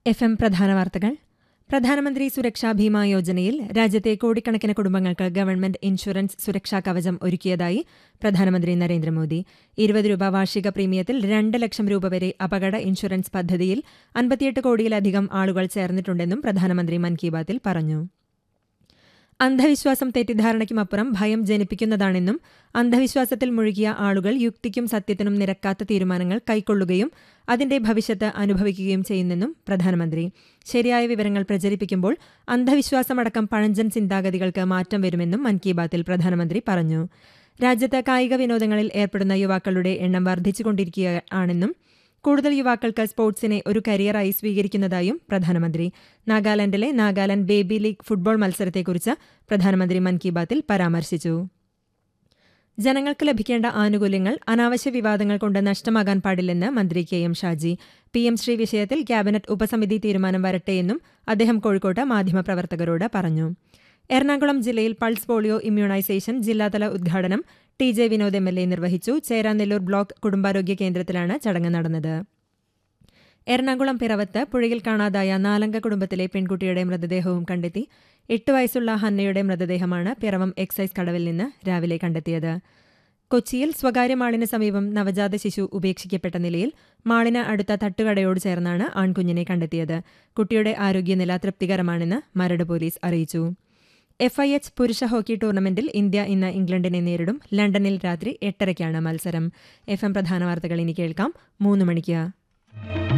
F M പ്രധാന വാർത്തകൾ പ്രധാനമന്ത്രി സുരക്ഷാ ഭീമാ യോജനയിൽ രാജ്യത്തെ കോടിക്കണക്കിന് കുടുംബങ്ങൾക്ക് ഗവൺമെന്റ് ഇൻഷുറൻസ് സുരക്ഷാ കവചം ഒരുക്കിയതായി പ്രധാനമന്ത്രി നരേന്ദ്രമോദി ഇരുപത് രൂപ വാർഷിക പ്രീമിയത്തിൽ രണ്ട് ലക്ഷം രൂപ വരെ അപകട ഇൻഷുറൻസ് പദ്ധതിയിൽ അൻപത്തിയെട്ട് കോടിയിലധികം ആളുകൾ ചേർന്നിട്ടുണ്ടെന്നും പ്രധാനമന്ത്രി മൻ കി ബാത്തിൽ പറഞ്ഞു അന്ധവിശ്വാസം തെറ്റിദ്ധാരണയ്ക്കുമപ്പുറം ഭയം ജനിപ്പിക്കുന്നതാണെന്നും അന്ധവിശ്വാസത്തിൽ മുഴുകിയ ആളുകൾ യുക്തിക്കും സത്യത്തിനും നിരക്കാത്ത തീരുമാനങ്ങൾ കൈക്കൊള്ളുകയും അതിന്റെ ഭവിഷ്യത്ത് അനുഭവിക്കുകയും ചെയ്യുന്നെന്നും പ്രധാനമന്ത്രി ശരിയായ വിവരങ്ങൾ പ്രചരിപ്പിക്കുമ്പോൾ അന്ധവിശ്വാസമടക്കം പഴഞ്ചൻ ചിന്താഗതികൾക്ക് മാറ്റം വരുമെന്നും മൻ കി ബാത്തിൽ പ്രധാനമന്ത്രി പറഞ്ഞു രാജ്യത്ത് കായിക വിനോദങ്ങളിൽ ഏർപ്പെടുന്ന യുവാക്കളുടെ എണ്ണം വർദ്ധിച്ചുകൊണ്ടിരിക്കുകയാണെന്നും കൂടുതൽ യുവാക്കൾക്ക് സ്പോർട്സിനെ ഒരു കരിയറായി സ്വീകരിക്കുന്നതായും പ്രധാനമന്ത്രി നാഗാലാൻഡിലെ നാഗാലാൻഡ് ബേബി ലീഗ് ഫുട്ബോൾ മത്സരത്തെക്കുറിച്ച് പ്രധാനമന്ത്രി മൻ കി ബാത്തിൽ പരാമർശിച്ചു ജനങ്ങൾക്ക് ലഭിക്കേണ്ട ആനുകൂല്യങ്ങൾ അനാവശ്യ വിവാദങ്ങൾ കൊണ്ട് നഷ്ടമാകാൻ പാടില്ലെന്ന് മന്ത്രി K M Shaji P M Shri വിഷയത്തിൽ ക്യാബിനറ്റ് ഉപസമിതി തീരുമാനം വരട്ടെയെന്നും അദ്ദേഹം കോഴിക്കോട്ട് മാധ്യമപ്രവർത്തകരോട് പറഞ്ഞു എറണാകുളം ജില്ലയിൽ പൾസ് പോളിയോ ഇമ്മ്യൂണൈസേഷൻ ജില്ലാതല ഉദ്ഘാടനം T J Vinod M L A നിർവഹിച്ചു ചേരാനെല്ലൂർ ബ്ലോക്ക് കുടുംബാരോഗ്യ കേന്ദ്രത്തിലാണ് ചടങ്ങ് നടന്നത് എറണാകുളം പിറവത്ത് പുഴയിൽ കാണാതായ നാലംഗ കുടുംബത്തിലെ പെൺകുട്ടിയുടെ മൃതദേഹവും കണ്ടെത്തി എട്ട് വയസ്സുള്ള ഹന്നയുടെ മൃതദേഹമാണ് പിറവം എക്സൈസ് കടവിൽ നിന്ന് രാവിലെ കണ്ടെത്തിയത് കൊച്ചിയിൽ സ്വകാര്യ മാളിന് സമീപം നവജാത ശിശു ഉപേക്ഷിക്കപ്പെട്ട നിലയിൽ മാളിന് അടുത്ത തട്ടുകടയോട് ചേർന്നാണ് ആൺകുഞ്ഞിനെ കണ്ടെത്തിയത് കുട്ടിയുടെ ആരോഗ്യനില തൃപ്തികരമാണെന്ന് മരട് പോലീസ് അറിയിച്ചു എഫ് ഐ എച്ച് പുരുഷ ഹോക്കി ടൂർണമെന്റിൽ ഇന്ത്യ ഇന്ന് ഇംഗ്ലണ്ടിനെ നേരിടും ലണ്ടനിൽ രാത്രി എട്ടരയ്ക്കാണ് മത്സരം എഫ് എം പ്രധാന വാർത്തകൾ ഇനി കേൾക്കാം മൂന്ന് മണിക്ക്